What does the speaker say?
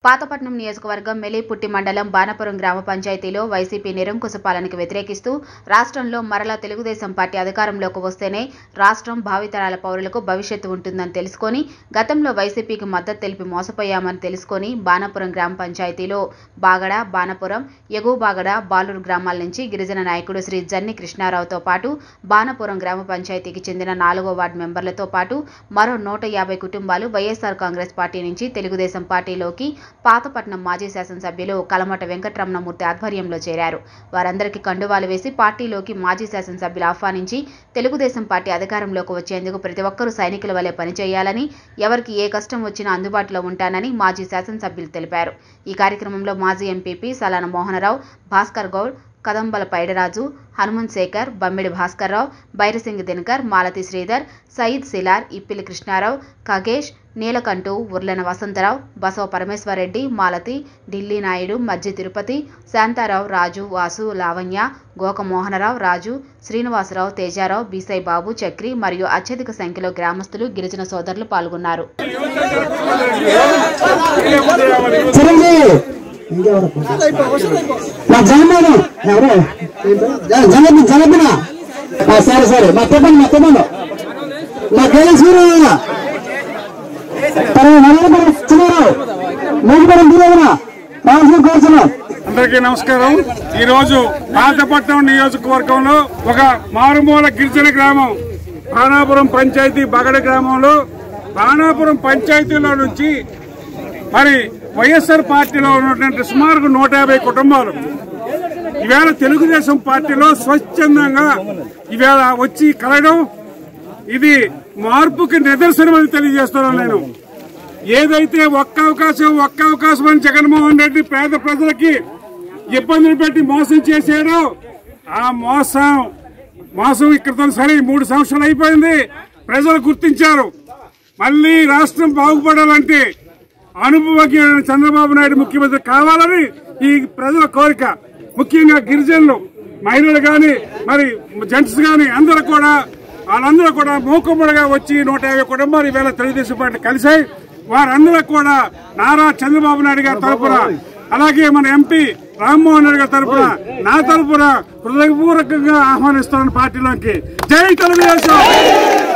పాతపట్నం నియోజకవర్గం మెలిపుట్టి మండలం బాణపురం గ్రామ పంచాయతీలో వైసీపీ నిరంకుశ పాలనకు వ్యతిరేకిస్తూ రాష్ట్రంలో మరలా తెలుగుదేశం పార్టీ అధికారంలోకి వస్తేనే రాష్ట్రం భావితరాల పౌరులకు భవిష్యత్తు ఉంటుందని తెలుసుకొని గతంలో వైసీపీకి మద్దతు తెలిపి మోసపోయామని తెలుసుకొని బాణపురం గ్రామ పంచాయతీలో బాగడ బాణపురం ఎగువ బాగడ బాలూరు గ్రామాల నుంచి గిరిజన నాయకుడు శ్రీ జన్ని కృష్ణారావుతో పాటు బాణపురం గ్రామ పంచాయతీకి చెందిన నాలుగో వార్డు మెంబర్లతో పాటు మరో నూట యాభై కుటుంబాలు వైఎస్ఆర్ కాంగ్రెస్ పార్టీ నుంచి తెలుగుదేశం పార్టీలోకి పాతపట్నం మాజీ శాసనసభ్యులు కలమట వెంకటరమణమూర్తి ఆధ్వర్యంలో చేరారు వారందరికీ కండువాలు వేసి పార్టీలోకి మాజీ శాసనసభ్యులు ఆహ్వానించి తెలుగుదేశం పార్టీ అధికారంలోకి వచ్చేందుకు ప్రతి ఒక్కరూ సైనికుల వలె పనిచేయాలని ఎవరికి ఏ కష్టం వచ్చినా అందుబాటులో ఉంటానని మాజీ శాసనసభ్యులు తెలిపారు ఈ కార్యక్రమంలో మాజీ ఎంపీపీ సలాన మోహనరావు భాస్కర్ గౌడ్ కదంబల పైడరాజు హనుమంత్ శేఖర్ బమ్మిడి భాస్కర్రావు బైరసింగ్ దినకర్ మాలతి శ్రీధర్ సయీద్ సిలార్ ఇప్పిలి కృష్ణారావు ఖగేష్ నీలకంఠు ఉర్లెన వసంతరావు బసవ పరమేశ్వరరెడ్డి మాలతి ఢిల్లీ నాయుడు మజ్జి తిరుపతి శాంతారావు రాజు వాసు లావణ్య గోక మోహనరావు రాజు శ్రీనివాసరావు తేజారావు బీసై బాబు చక్రి మరియు అత్యధిక సంఖ్యలో గ్రామస్తులు గిరిజన సోదరులు పాల్గొన్నారు చిరంజీవి ఇంకెవరు మా జగన్మోహన్ ఎవరు జగన్ జగన్ సరే సరే మా తప్పండి మా తప్పండు మా కేఎస్ నరేంద్రపురం చిన్నారావు మూగుపడం దూరేవన రావాల్సిన కోరుతున్నాం అందరికీ నమస్కారం ఈ రోజు పాతపట్నం నియోజకవర్గంలో ఒక మారుమూల గిరిజన గ్రామం బాణాపురం పంచాయతీ బగడ గ్రామంలో బాణాపురం పంచాయతీలో నుంచి మరి వైఎస్ఆర్ పార్టీలో ఉన్నటువంటి సుమారు నూట యాభై కుటుంబాలు ఈవేళ తెలుగుదేశం పార్టీలో స్వచ్ఛందంగా ఈవేళ వచ్చి కలగడం ఇది మార్పుకి నిదర్శనమని తెలియజేస్తున్నాను నేను ఏదైతే ఒక్క అవకాశం ఒక్క అవకాశం అని జగన్మోహన్ రెడ్డి పేద ప్రజలకి ఇబ్బందులు పెట్టి మోసం చేశాడో ఆ మోసం మోసం ఇక్కడతో సరే మూడు సంవత్సరాలు అయిపోయింది ప్రజలు గుర్తించారు మళ్ళీ రాష్ట్రం బాగుపడాలంటే అనుభవజ్ఞుడైన చంద్రబాబు నాయుడు ముఖ్యమంత్రి కావాలని ఈ ప్రజల కోరిక ముఖ్యంగా గిరిజనులు మహిళలు గాని మరి జెంట్స్ గాని అందరూ కూడా వాళ్ళందరూ కూడా మూకుమ్మడిగా వచ్చి నూట యాభై కుటుంబాలు ఈవేళ తెలుగుదేశం పార్టీ కలిశాయి వారందరూ కూడా నారా చంద్రబాబు నాయుడు గారి తరఫున అలాగే మన ఎంపీ రామ్మోహన్ రెడ్డి గారి తరఫున నా తరఫున హృదయపూర్వకంగా ఆహ్వానిస్తున్నాను పార్టీలోకి జై తెలుగుదేశం